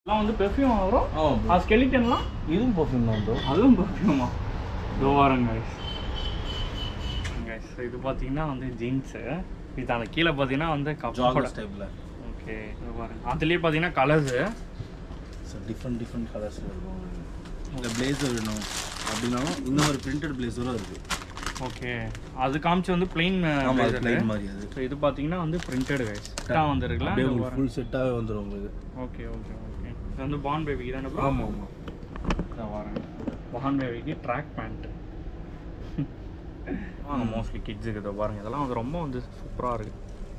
எல்லாம் வந்து பெர்ஃப்யூம் வரும் ஆமாம் ப்ரோ அது ஸ்கெலிட்டன்லாம் இதுவும் பர்ஃப்யூம் தான் ப்ரோ அதுவும் பெர்ஃப்யூமா இதோ வாரம் கைஸ் கைஸ் இது பார்த்தீங்கன்னா வந்து ஜீன்ஸு இது அந்த கீழே பார்த்தீங்கன்னா வந்து கப்போட ஜாகர்ஸ் டைப்பில் ஓகே இது பாருங்க அதுலேயே பார்த்தீங்கன்னா colours sir different different colours இருக்கும் இல்லை பிளேசர் வேணும் அப்படின்னாலும் இந்த மாதிரி பிரிண்டட் பிளேசரும் இருக்குது ஓகே அது காமிச்சு வந்து பிளெயின் ஆமாம் அது பிளைன் மாதிரி அது ஸோ இது பார்த்தீங்கன்னா வந்து பிரிண்டட் கைஸ் கரெக்டாக வந்துருக்குல்ல அப்படியே உங்களுக்கு ஃபுல் செட்டாகவே வந்துடும் உங்களுக்கு ஓகே ஓகே ஓகே இது வந்து பான் பேபிக்கு தானே bro? ஆமாம் ஆமாம் இதான் வரேன் பான் பேபிக்கு ட்ராக் பேண்ட் வாங்க மோஸ்ட்லி கிட்ஸுக்கு இதை பாருங்க இதெல்லாம் வந்து ரொம்ப வந்து சூப்பராக இருக்கு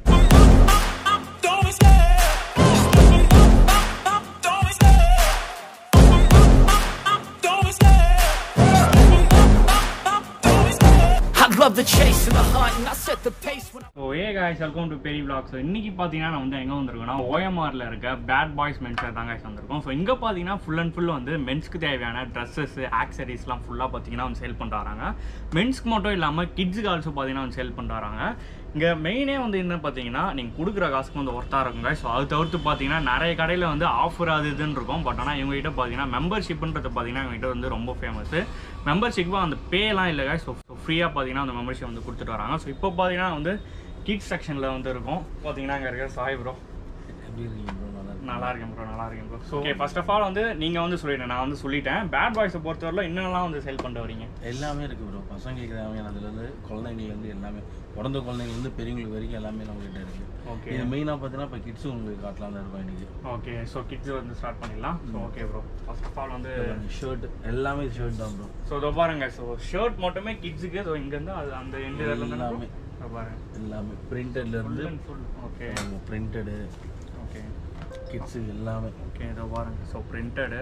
I love the chase and the hunt, and I set the pace when I so hey guys welcome to Peri vlogs so இன்னைக்கு பார்த்தீங்கன்னா நான் வந்து எங்கே வந்திருக்கோம்னா ஓஎம்ஆரில் இருக்க பேட் பாய்ஸ் மென்ஸர் தான் காய்ஸ் வந்திருக்கோம் ஸோ இங்கே பார்த்தீங்கன்னா ஃபுல் அண்ட் ஃபுல் வந்து மென்ஸ்க்கு தேவையான ட்ரெஸ்ஸஸ் ஆக்சரிஸ்லாம் ஃபுல்லாக பார்த்தீங்கன்னா வந்து சேல் பண்ணிட்டு வராங்க மென்ஸ்க்கு மட்டும் இல்லாமல் கிட்ஸுக்கு ஆல்சோ பார்த்தீங்கன்னா வந்து சேல் பண்ணிட்டு வராங்க இங்கே மெயினே வந்து என்ன பார்த்தீங்கன்னா நீங்கள் கொடுக்குற காசுக்கு வந்து ஒர்த்தாக இருக்குங்க ஸோ அது தவிர்த்து பார்த்தீங்கன்னா நிறைய கடையில் வந்து ஆஃபர் அது இதுன்னு இருக்கும் பட் ஆனால் இவங்ககிட்ட பார்த்தீங்கன்னா மெம்பர்ஷிப்ன்றது பார்த்தீங்கன்னா இவங்ககிட்ட வந்து ரொம்ப ஃபேமஸ் மெம்பர்ஷிப்பு அந்த பேலாம் இல்லை ஸோ ஃப்ரீயாக பார்த்தீங்கன்னா அந்த மெம்பர்ஷிப் வந்து கொடுத்துட்டு வராங்க ஸோ இப்போ பார்த்தீங்கன்னா வந்து கிட்ஸ் செக்ஷனில் வந்து இருக்கும் பார்த்தீங்கன்னா அங்கே இருக்கிற சாய் ப்ரோ எப்படி இருக்கீங்க ப்ரோ நல்லா இருக்கு நல்லா இருக்கேன் ப்ரோ நல்லா இருக்கேன் bro so okay first of all வந்து நீங்கள் வந்து சொல்லிட்டேன் நான் வந்து சொல்லிட்டேன் பேட் பாய்ஸை பொறுத்தவரையில் என்னென்னலாம் வந்து செல் பண்ணிட்டு வரீங்க எல்லாமே இருக்குது ப்ரோ பசங்களுக்கு தேவையானதுலேருந்து குழந்தைங்கலேருந்து எல்லாமே பிறந்த குழந்தைங்கலேருந்து பெரியவங்களுக்கு வரைக்கும் எல்லாமே நம்மகிட்ட இருக்குது ஓகே இது மெயினாக பார்த்தீங்கன்னா இப்போ கிட்ஸும் உங்களுக்கு காட்டலாம் தான் இருக்கும் இன்னைக்கு ஓகே ஸோ கிட்ஸ் வந்து ஸ்டார்ட் பண்ணிடலாம் so okay bro first of all வந்து ஷர்ட் எல்லாமே ஷர்ட் தான் ப்ரோ ஸோ இதோ பாருங்க ஸோ ஷர்ட் மட்டுமே கிட்ஸுக்கு ஸோ இங்கேருந்து அது அந்த எண்டு எல்லாமே. எல்லாமே பாருங்க எல்லாமே பிரிண்டட்லேருந்து full and full okay printed okay kids எல்லாமே ஓகே இதோ பாருங்க ஸோ பிரிண்டடு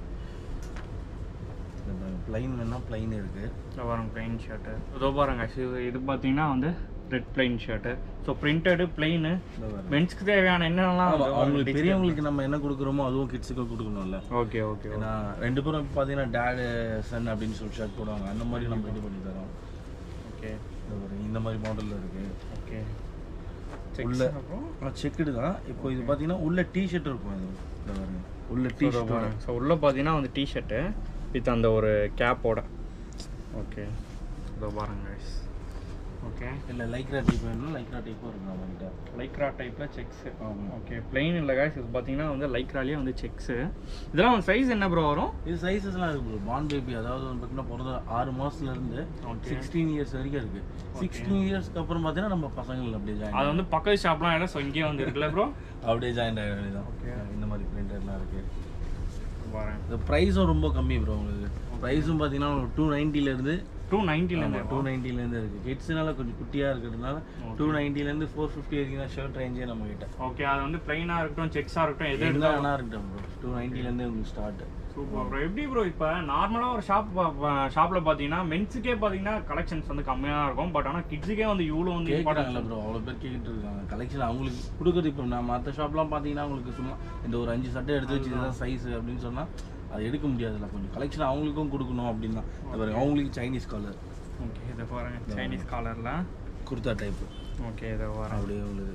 ப்ளைன் வேணால் ப்ளைன் இருக்குது இதோ பாருங்க பிளெயின் ஷர்ட்டு இதோ பாருங்க இது இது பார்த்தீங்கன்னா வந்து red plain shirt so printed plain மென்ஸ்க்கு தேவையான என்னென்னலாம் அவங்களுக்கு பெரியவங்களுக்கு நம்ம என்ன கொடுக்குறோமோ அதுவும் கிட்ஸுக்கு கொடுக்கணும்ல ஓகே ஓகே ஏன்னா ரெண்டு பேரும் இப்போ பார்த்தீங்கன்னா டேடு சன் அப்படின்னு சொல்லி ஷர்ட் போடுவாங்க அந்த மாதிரி நம்ம ரெடி பண்ணி தரோம் ஓகே இந்த ஒரு இந்த மாதிரி மாடலில் இருக்குது ஓகே உள்ள செக்குடு தான் இப்போ இது பார்த்தீங்கன்னா உள்ள டிஷர்ட் இருக்கும் இது இந்த பாருங்க உள்ள டிஷர்ட் ஸோ உள்ள பார்த்தீங்கன்னா வந்து டிஷர்ட்டு வித் அந்த ஒரு கேப்போட ஓகே இதோ பாருங்க guys. ஓகே இல்லை லைக்ரா டைப் வேணும் லைக்ரா டைப்பும் இருக்கு நம்மகிட்ட லைக்ரா டைப்பில் செக்ஸு ஆமாம் ஓகே பிளெயின் இல்லை guys இது பார்த்தீங்கன்னா வந்து லைக்ராலேயே வந்து செக்ஸு இதெல்லாம் வந்து சைஸ் என்ன ப்ரோ வரும் இது சைஸஸ்லாம் இருக்கு ப்ரோ பான் பேபி அதாவது வந்து பார்த்தீங்கன்னா பிறந்த ஆறு மாசத்துலேருந்து Okay. சிக்ஸ்டீன் இயர்ஸ் வரைக்கும் இருக்கு சிக்ஸ்டீன் இயர்ஸ்க்கு அப்புறம் பார்த்தீங்கன்னா நம்ம பசங்கள் அப்படியே ஜாயின் அது வந்து பக்கத்து ஷாப்லாம் இல்லை ஸோ இங்கேயே வந்து இருக்குல்ல ப்ரோ அப்படியே ஜாயின் ஆக வேண்டியதான் இந்த மாதிரி பிரிண்டர்லாம் இருக்கு வரேன் இந்த ப்ரைஸும் ரொம்ப கம்மி ப்ரோ உங்களுக்கு ப்ரைஸும் பார்த்தீங்கன்னா டூ நைன்ட்டிலேருந்து டூ நைன்ட்டிலேருந்து டூ நைன்ட்டிலேருந்து இருக்குது கிட்ஸ்னால கொஞ்சம் குட்டியாக இருக்கிறதுனால டூ நைன்ட்டிலேருந்து ஃபோர் ஃபிஃப்டி வரைக்கும் தான் ஷர்ட் ரேஞ்சே நம்ம கிட்ட ஓகே அது வந்து பிளைனாக இருக்கட்டும் செக்ஸாக இருக்கட்டும் எது எந்த இருந்தாலும் வேணா இருக்கட்டும் ப்ரோ டூ நைன்ட்டிலேருந்து உங்களுக்கு ஸ்டார்ட் சூப்பர் ப்ரோ எப்படி ப்ரோ இப்போ நார்மலாக ஒரு ஷாப் ஷாப்பில் பார்த்தீங்கன்னா மென்ஸுக்கே பார்த்தீங்கன்னா கலெக்ஷன்ஸ் வந்து கம்மியாக தான் இருக்கும் பட் ஆனால் கிட்ஸுக்கே வந்து இவ்வளோ வந்து கேட்குறாங்கல்ல இம்பார்ட்டன்ஸ் ப்ரோ அவ்வளோ பேர் கேட்டுட்டு இருக்காங்க கலெக்ஷன் அவங்களுக்கு கொடுக்குறது இப்போ நான் மற்ற ஷாப்லாம் பார்த்தீங்கன்னா உங்களுக்கு சும்மா இந்த ஒரு அஞ்சு சட்டை எடுத்து வச்சு இதுதான் சைஸ் அப்படின்னு சொன்னால் அது எடுக்க முடியாதுல்ல கொஞ்சம் கலெக்ஷன் அவங்களுக்கும் கொடுக்கணும் அப்படின்னு தான் இந்த பாருங்க அவங்களுக்கு சைனீஸ் காலர் ஓகே இதை பாருங்க சைனீஸ் காலரில் குர்தா டைப்பு ஓகே இதை வரேன் அப்படியே உங்களுக்கு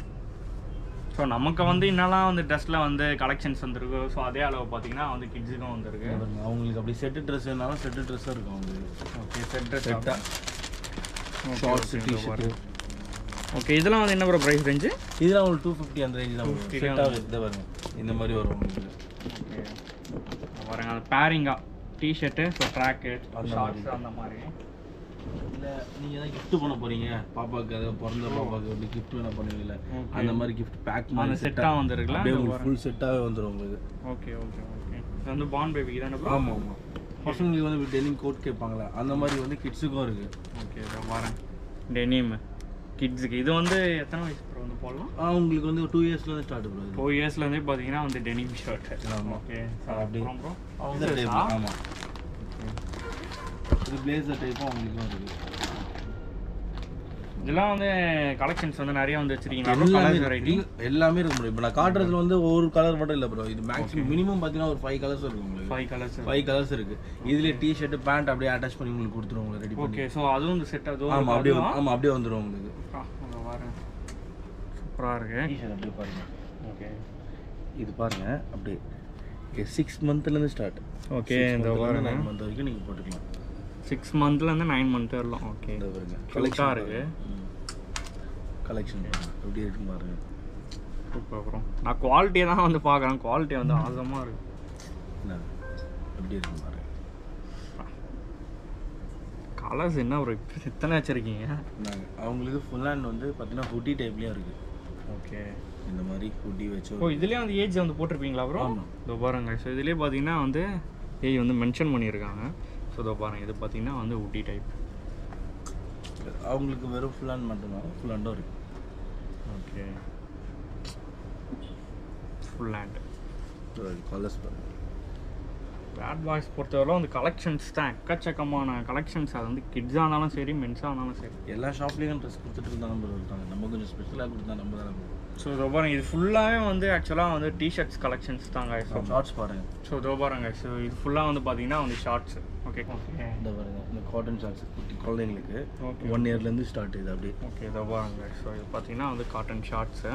ஸோ நமக்கு வந்து என்னெல்லாம் வந்து ட்ரெஸ்ஸில் வந்து கலெக்ஷன்ஸ் வந்துருக்கு ஸோ அதே அளவு பார்த்தீங்கன்னா வந்து கிட்ஸுக்கும் வந்துருக்கு இந்த பாருங்க, அவங்களுக்கு அப்படி செட்டு ட்ரெஸ் வேணாலும் செட்டு ட்ரெஸ்ஸாக இருக்கும் அவங்களுக்கு ஓகே செட் ட்ரெஸ் செட்டாக ஷார்ட்ஸ் டிஷர்ட்டு ஓகே இதெல்லாம் வந்து என்ன ப்ரோ ப்ரைஸ் ரேஞ்சு இதெல்லாம் உங்களுக்கு டூ ஃபிஃப்டி அந்த ரேஞ்ச் தான் 250 செட்டாக இதை பாருங்க இந்த மாதிரி வரும் உங்களுக்கு ஓகே வரேங்க அந்த பேரிங்கா டிஷர்ட்டு ஸோ ட்ராக்கு அந்த ஷார்ட்ஸ் அந்த மாதிரி இல்லை நீங்கள் தான் gift பண்ண போறீங்க பாப்பாக்கு அதை பிறந்த பாப்பாக்கு அப்படி gift வேணா பண்ணுவீங்கல்ல Okay. அந்த மாதிரி gift பேக் அந்த மாதிரி செட்டாக வந்துருக்குல்ல அப்படியே உங்களுக்கு ஃபுல் செட்டாகவே வந்துடும் உங்களுக்கு ஓகே ஓகே ஓகே இது வந்து பான் பேபிக்கு தானே ப்ரோ ஆமாம் ஆமாம் பசங்களுக்கு வந்து டெனிம் கோட் கேட்பாங்களா அந்த மாதிரி வந்து கிட்ஸுக்கும் இருக்கு ஓகே இதை வரேன் டெனிம் கிட்ஸுக்கு இது வந்து எத்தனை வயசு ப்ரோ வந்து போடலாம் ஆ, உங்களுக்கு வந்து டூ இயர்ஸ்லேருந்து ஸ்டார்ட் ப்ரோ டூ இயர்ஸ்லேருந்தே பார்த்தீங்கன்னா வந்து டெனிம் ஷர்ட் ஆமா. ஓகே அப்படி. அப்புறம் ப்ரோ இந்த டைப் ஆமாம் இது பிளேசர் டைப்பும் அவங்களுக்கும் இருக்கு இதெல்லாம் வந்து கலெக்ஷன்ஸ் வந்து நிறைய வந்து வச்சிருக்கீங்களா எல்லாமே கலர் வெரைட்டி இருக்கு. எல்லாமே இருக்கு ப்ரோ இப்போ நான் காட்டுறதுல வந்து ஒரு கலர் மட்டும் இல்லை ப்ரோ இது மேக்ஸிமம் மினிமம் பார்த்தீங்கன்னா ஒரு ஃபைவ் கலர்ஸ் இருக்கும் உங்களுக்கு ஃபைவ் கலர்ஸ் ஃபைவ் கலர்ஸ் இருக்கு இதுல டிஷர்ட் பேண்ட் அப்படியே அட்டாச் பண்ணி உங்களுக்கு கொடுத்துருவோம் உங்களுக்கு ரெடி பண்ணி ஓகே ஸோ அதுவும் இந்த செட் அதுவும் ஆமா அப்படியே அதுவா? ஆமா அப்படியே வந்துரும் உங்களுக்கு ஆ, அங்க வரேன் சூப்பராக இருக்கு டிஷர்ட் அப்படியே பாருங்க ஓகே இது பாருங்க அப்படியே ஓகே சிக்ஸ் மந்த்லேருந்து ஸ்டார்ட் ஓகே இந்த பாருங்க நைன் மந்த் வரைக்கும் நீங்கள் போட்டுக்கலாம் சிக்ஸ் மந்த்லேருந்து நைன் மந்த் வரலாம் ஓகே இந்த பாருங்க கலெக்டாக இருக்கு கலெக்ஷன் எப்படி இருக்கு பாருங்க சூப்பர் ப்ரோ நான் குவாலிட்டியை தான் வந்து பார்க்குறேன் குவாலிட்டி வந்து ஆசமாக இருக்கு என்ன எப்படி இருக்கு பாருங்க கலர்ஸ் என்ன ப்ரோ இப்போ எத்தனை வச்சுருக்கீங்க நாங்கள் அவங்களுக்கு ஃபுல் ஹேண்ட் வந்து பார்த்தீங்கன்னா ஹுட்டி டைப்லேயும் இருக்குது ஓகே இந்த மாதிரி ஹுட்டி வச்சு ஓ இதுலேயே வந்து ஏஜ் வந்து போட்டிருப்பீங்களா ப்ரோ ஆமா. இதோ பாருங்க ஸோ இதுலேயே பார்த்தீங்கன்னா வந்து ஏஜ் வந்து மென்ஷன் பண்ணியிருக்காங்க ஸோ இதோ பாருங்க இது பார்த்தீங்கன்னா வந்து உட்டி டைப் அவங்களுக்கு வெறும் ஃபுல் ஹேண்ட் மட்டும்தான் ஃபுல் ஹேண்டும் இருக்குது ஓகே ஃபுல் ஹேண்ட் கலர்ஸ் பாருங்க பேட் பாய்ஸ் பொறுத்தவரை வந்து கலெக்ஷன்ஸ் தான் எக்கச்சக்கமான கலெக்ஷன்ஸ் அது வந்து கிட்ஸ் ஆனாலும் சரி மென்ஸாக ஆனாலும் சரி எல்லா ஷாப்லேயும் ட்ரெஸ் கொடுத்துட்டு இருந்தா நம்பர் இருக்காங்க நம்ம கொஞ்சம் ஸ்பெஷலாக கொடுத்தா நம்ம தான் ஸோ இதோ பாருங்க இது ஃபுல்லாகவே வந்து ஆக்சுவலாக வந்து டிஷர்ட்ஸ் கலெக்ஷன்ஸ் தாங்க ஸோ ஷார்ட்ஸ் பாருங்க ஸோ இதோ பாருங்க ஸோ இது ஃபுல்லாக வந்து பார்த்தீங்கன்னா வந்து ஷார்ட்ஸ் ஓகே ஓகே இந்த பாருங்க இந்த காட்டன் ஷார்ட்ஸ் குட்டி குழந்தைங்களுக்கு Okay. ஒன் இயர்லேருந்து ஸ்டார்ட் இது அப்படியே ஓகே இதோ பாருங்க ஸோ இது பார்த்தீங்கன்னா வந்து காட்டன் ஷார்ட்ஸு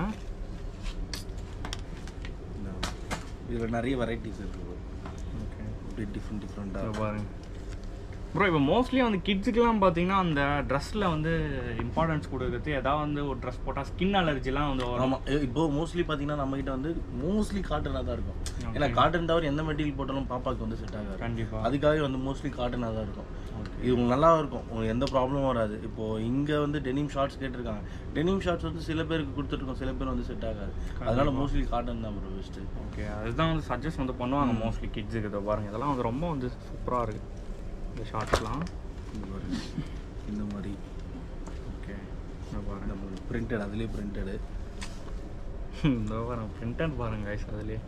இதில் நிறைய வெரைட்டிஸ் இருக்குது ஓகே அப்படியே டிஃப்ரெண்ட் இதோ டிஃப்ரெண்ட்டாக பாருங்க ப்ரோ இப்போ மோஸ்ட்லி வந்து கிட்ஸுக்குலாம் பார்த்தீங்கன்னா அந்த ட்ரெஸ்ஸில் வந்து இம்பார்ட்டன்ஸ் கொடுக்குறது ஏதாவது வந்து ஒரு ட்ரெஸ் போட்டால் ஸ்கின் அலர்ஜிலாம் வந்து வரும் ஆமாம் இப்போ மோஸ்ட்லி பார்த்தீங்கன்னா நம்ம கிட்ட வந்து மோஸ்ட்லி காட்டனாக தான் இருக்கும் Okay. ஏன்னா காட்டன் தவிர எந்த மெட்டீரியல் போட்டாலும் பாப்பாக்கு வந்து செட் ஆகாது கண்டிப்பாக அதுக்காகவே வந்து மோஸ்ட்லி காட்டனாக தான் இருக்கும் ஓகே இது உங்களுக்கு நல்லா இருக்கும் உங்களுக்கு எந்த ப்ராப்ளமும் வராது இப்போ இங்கே வந்து டெனிம் ஷார்ட்ஸ் கேட்டிருக்காங்க டெனிம் ஷார்ட்ஸ் வந்து சில பேருக்கு கொடுத்துருக்கோம் சில பேர் வந்து செட் ஆகாது அதனால மோஸ்ட்லி காட்டன் தான் ப்ரோ பெஸ்ட்டு ஓகே அதுதான் வந்து சஜஸ்ட் வந்து பண்ணுவாங்க மோஸ்ட்லி கிட்ஸுக்கு இதோ பாருங்க இதெல்லாம் வந்து ரொம்ப வந்து சூப்பராக இருக்குது இந்த ஷார்ட்ஸ்லாம் இந்த பாருங்க இந்த மாதிரி ஓகே இதோ பாருங்க நம்ம பிரிண்டட் அதுலேயே பிரிண்டடு இதோ பாருங்க பிரிண்டட் பாருங்க guys அதுலேயே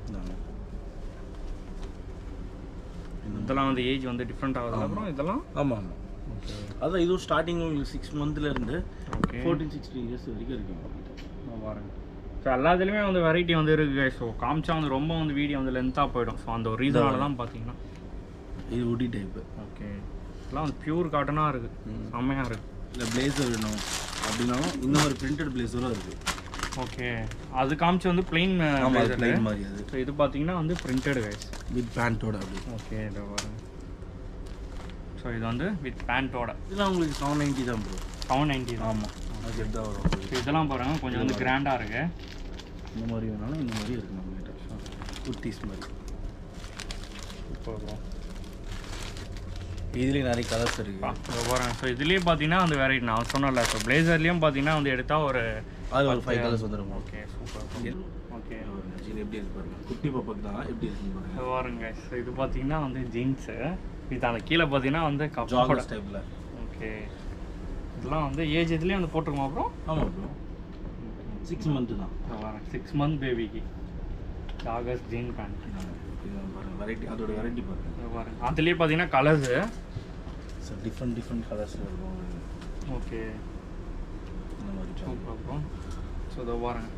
இதெல்லாம் வந்து ஏஜ் வந்து டிஃப்ரெண்ட் ஆகுது அப்புறம் இதெல்லாம் ஆமாம் ஆமாம் ஓகே அதான் இதுவும் ஸ்டார்டிங் உங்களுக்கு சிக்ஸ் மந்த்லேருந்து ஓகே ஃபோர்டீன் சிக்ஸ்டீன் இயர்ஸ் வரைக்கும் இருக்கு உங்ககிட்ட. பாருங்க ஸோ எல்லாத்துலேயுமே வந்து வெரைட்டி வந்து இருக்குது ஸோ காமிச்சா வந்து ரொம்ப வந்து வீடியோ வந்து லென்த்தாக போயிடும் ஸோ அந்த ஒரு ரீசனால தான் பார்த்தீங்கன்னா இது உடி டைப்பு ஓகே இதெல்லாம் வந்து பியூர் காட்டனாக இருக்குது செம்மையாக இருக்குது இல்லை பிளேசர் வேணும் அப்படின்னாலும் இந்த மாதிரி பிரிண்டட் பிளேசரும் இருக்குது ஓகே அது காமிச்சு வந்து பிளெயின் ஆமாம் அது plain மாதிரி அது ஸோ இது பார்த்தீங்கன்னா வந்து பிரிண்டட் கைஸ் வித் பேண்ட்டோட அப்படி ஓகே இதை பாருங்க ஸோ இது வந்து வித் பேண்ட்டோட இதெல்லாம் உங்களுக்கு செவன் நைன்ட்டி தான் ப்ரோ செவன் நைன்ட்டி தான் ஆமாம் அது எப்படி தான் வரும் ஸோ இதெல்லாம் பாருங்க கொஞ்சம் வந்து கிராண்டாக இருக்கு இந்த மாதிரி வேணாலும் இந்த மாதிரி இருக்குது நம்மகிட்ட குர்த்திஸ் மாதிரி சூப்பர் ப்ரோ இதுலேயும் நிறைய கலர்ஸ் இருக்குது பாருங்க ஸோ இதுலேயே பார்த்தீங்கன்னா வந்து வெரைட்டி நான் சொன்னல ஸோ பிளேசர்லேயும் பார்த்தீங்கன்னா வந்து எடுத்தால் ஒரு அது ஒரு ஃபைவ் கலர்ஸ் வந்துடும் ஓகே சூப்பர் ஓகே இது எப்படி இருக்கு பாருங்க குட்டி பாப்பாக்கு தான் எப்படி இருக்குன்னு பாருங்க பாருங்க ஸோ இது பார்த்தீங்கன்னா வந்து ஜீன்ஸு இது அந்த கீழே பார்த்தீங்கன்னா வந்து கப்போட ஜாகர்ஸ் டைப்பில் ஓகே இதெல்லாம் வந்து ஏஜ் இதுலேயே வந்து போட்டிருக்கோம் அப்புறம் ஆமாம் ப்ரோ சிக்ஸ் மந்த்து தான் சிக்ஸ் மந்த் பேபிக்கு ஜாகர்ஸ் ஜீன் பேண்ட் இது பாருங்க வெரைட்டி அதோட வெரைட்டி பாருங்க பாருங்க அதுலேயே பார்த்தீங்கன்னா கலர்ஸு சார் டிஃப்ரெண்ட் டிஃப்ரெண்ட் கலர்ஸில் இருக்கும் ஓகே இந்த மாதிரி சூப்பர் அப்புறம் ஸோ இதோ பாருங்க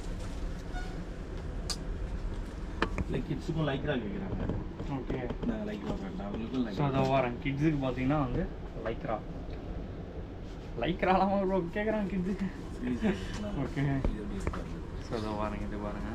இல்லை கிட்ஸுக்கும் லைக்ரா கேட்குறாங்க ஓகே நாங்கள் லைக்ரா வேண்டாம் அவங்களுக்கும் ஸோ லைக்ரா அதோ வரேன் கிட்ஸுக்கு பார்த்தீங்கன்னா வந்து லைக்ரா லைக்ராலாம் ப்ரோ கேட்குறாங்க கிட்ஸுக்கு ஓகே இது எப்படி இருக்காது ஸோ அதோ பாருங்க இது பாருங்க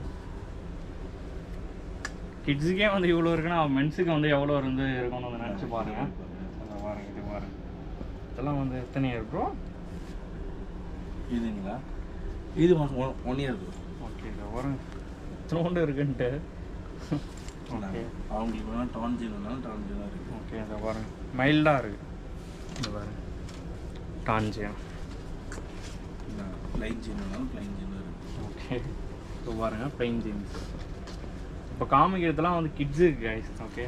கிட்ஸுக்கே வந்து இவ்வளோ இருக்குன்னா மென்ஸுக்கு வந்து எவ்வளோ இருந்து இருக்கும்னு வந்து நினச்சி பாருங்க அதோ பாருங்க இது பாருங்க இதெல்லாம் வந்து எத்தனை இயர் ப்ரோ இதுங்களா இது ஒன் ஒன் இயர் ஓகே இதோ பாருங்க இத்தனோண்டு இருக்குன்ட்டு ஓகே அவங்களுக்கு வேணால் டான் ஜீன் வேணாலும் டான் ஜீனாக இருக்குது ஓகே இதை பாருங்க மைல்டாக இருக்கு இது பாருங்க டான்ஜியா ப்ளைன் ஜீன் வேணாலும் ப்ளைன் ஜீனாக இருக்குது ஓகே இப்போ பாருங்க பிளைன் ஜீன்ஸ் இப்போ காமிக்கிறதுலாம் வந்து கிட்ஸு கைஸ் ஓகே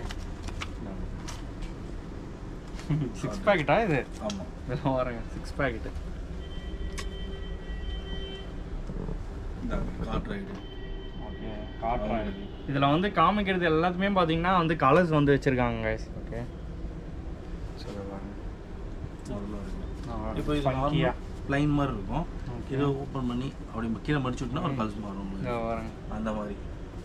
சிக்ஸ் பேக்கெட்டா இது ஆமாம் இதெல்லாம் பாருங்க சிக்ஸ் பேக்கெட்டு இந்த காட் ரைடு ஓகே காட்டுறேன் இதில் வந்து காமிக்கிறது எல்லாத்துமே பார்த்தீங்கன்னா வந்து கலர்ஸ் வந்து வச்சுருக்காங்க கைஸ் ஓகே ஸோ பாருங்க அவ்வளோ இருக்கும் ஆ, இப்போ இது funky ஆ. நார்மல் ப்ளைன் மாதிரி இருக்கும் Okay. இதை ஓப்பன் பண்ணி அப்படி கீழே மடிச்சு விட்டுனா ஒரு கல்ஸ் மாறும் உங்களுக்கு. இதோ பாருங்க அந்த மாதிரி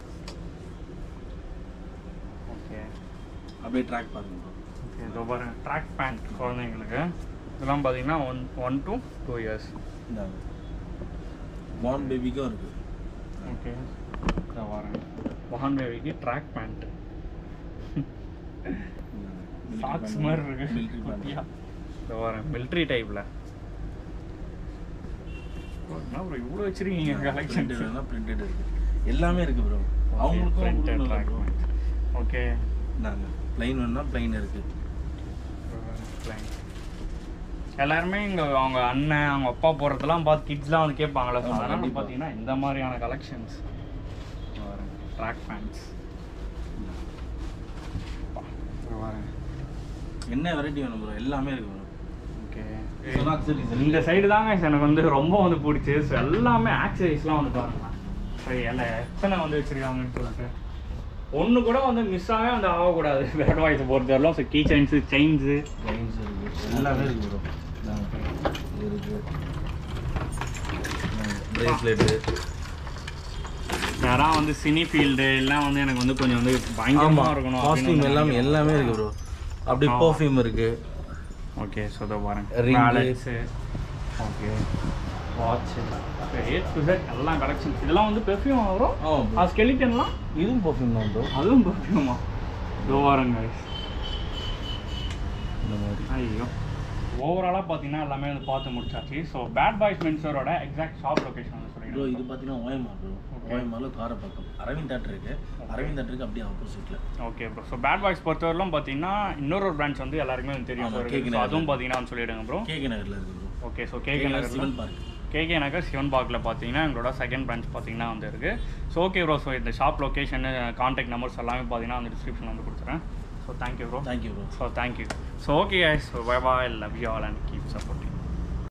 ஓகே அப்படியே ட்ராக் பாருங்க bro. ஓகே இதோ பாருங்க ட்ராக் பேண்ட் குழந்தைங்களுக்கு இதெல்லாம் பார்த்தீங்கன்னா one one to two years இந்த பார்ன் பேபிக்கும் இருக்குது ஓகே இதோ பாருங்க வான் பேபிக்கு ட்ராக் பேண்ட் சாக்ஸ் மாதிரி இருக்கு மிலிட்ரி குட்டியா. இதோ வரேன் மிலிட்ரி டைப்ல என்ன ப்ரோ இவ்வளோ வச்சிருக்கீங்க கலெக்ஷன் பிரிண்டட் இருக்கு எல்லாமே இருக்கு ப்ரோ அவங்களுக்கும் ட்ராக் ப்ரோ பேண்ட் ஓகே நாங்க பிளைன் வேணும்னா பிளைன் இருக்கு எல்லாருமே இங்க அவங்க அண்ணன் அவங்க அப்பா போடுறதெல்லாம் பார்த்து கிட்ஸ்லாம் வந்து கேட்பாங்களா ஸோ ஆமா, அதனால கண்டிப்பா. பார்த்தீங்கன்னா இந்த மாதிரியான கலெக்ஷன்ஸ் ட்ராக் பேண்ட்ஸ் என்ன வெரைட்டி வேணும் ப்ரோ எல்லாமே இருக்கு ப்ரோ ஓகே accessories இந்த சைடு தாங்க எனக்கு வந்து ரொம்ப வந்து பிடிச்சி ஸோ எல்லாமே ஆக்சரிஸ்லாம் வந்து பாருங்க சரி எல்லாம் எத்தனை வந்து வச்சிருக்காங்கன்னு சொல்லிட்டு ஒன்று கூட வந்து மிஸ் ஆகவே வந்து ஆகக்கூடாது பேட் வாய்ஸ் பொறுத்தவரையிலும் so key chains chains lines இருக்கு எல்லாமே இருக்கு ப்ரோ இது இருக்கு பிரேஸ்லெட்டு யாராவது வந்து சினி ஃபீல்டு எல்லாம் வந்து எனக்கு வந்து கொஞ்சம் வந்து பயங்கரமாக இருக்கணும் காஸ்டியூம் எல்லாமே எல்லாமே இருக்கு ப்ரோ அப்படி ஆமா. பர்ஃப்யூம் இருக்கு ஓகே ஸோ இதை பாருங்க Ring. Wallets okay watch a two set எல்லாம் கலெக்ஷன்ஸ் இதெல்லாம் வந்து பெர்ஃப்யூம் வரும் ஆமா bro. அது ஸ்கெலிட்டன்லாம் இதுவும் பர்ஃப்யூம் தான் ப்ரோ அதுவும் பெர்ஃப்யூமா இதோ வாருங்க இந்த மாதிரி ஐயோ ஓவராலாக பார்த்தீங்கன்னா எல்லாமே வந்து பார்த்து முடிச்சாச்சு ஸோ பேட் பாய்ஸ் மென்ஸரோட எக்ஸாக்ட் ஷாப் லொகேஷன் வந்து ப்ரோ சொல்லிடுங்க இது பார்த்தீங்கன்னா ஓஎம்ஆர் ப்ரோ Okay. ஓஎம்ஆர்ல காரப்பாக்கம் அரவிந்த் தேட்டர் இருக்கு அரவிந்த் தேட்டருக்கு அப்படியே ஆப்போசிட்ல okay bro so bad boys பொறுத்தவரையிலும் பார்த்தீங்கன்னா இன்னொரு ஒரு பிரான்ச் வந்து எல்லாருக்குமே வந்து தெரியும் ஆமா, So, கேக் so நகர்ல. அதுவும் பார்த்தீங்கன்னா வந்து சொல்லிடுங்க ப்ரோ கேகே நகர்ல இருக்கு bro okay so KK KK Nagar Nagar Sivan park KK Nagar Sivan பார்க்கில் பார்த்தீங்கன்னா எங்களோட செகண்ட் பிரான்ச் பார்த்தீங்கன்னா வந்து இருக்குது ஸோ ஓகே ப்ரோ ஸோ இந்த ஷாப் லொக்கேஷன் காண்டாக்ட் நம்பர்ஸ் எல்லாமே பார்த்தீங்கன்னா அந்த டிஸ்கிரிப்ஷன் வந்து கொடுத்துறேன் so thank you bro thank you bro so thank you so okay guys so bye bye love you all and keep supporting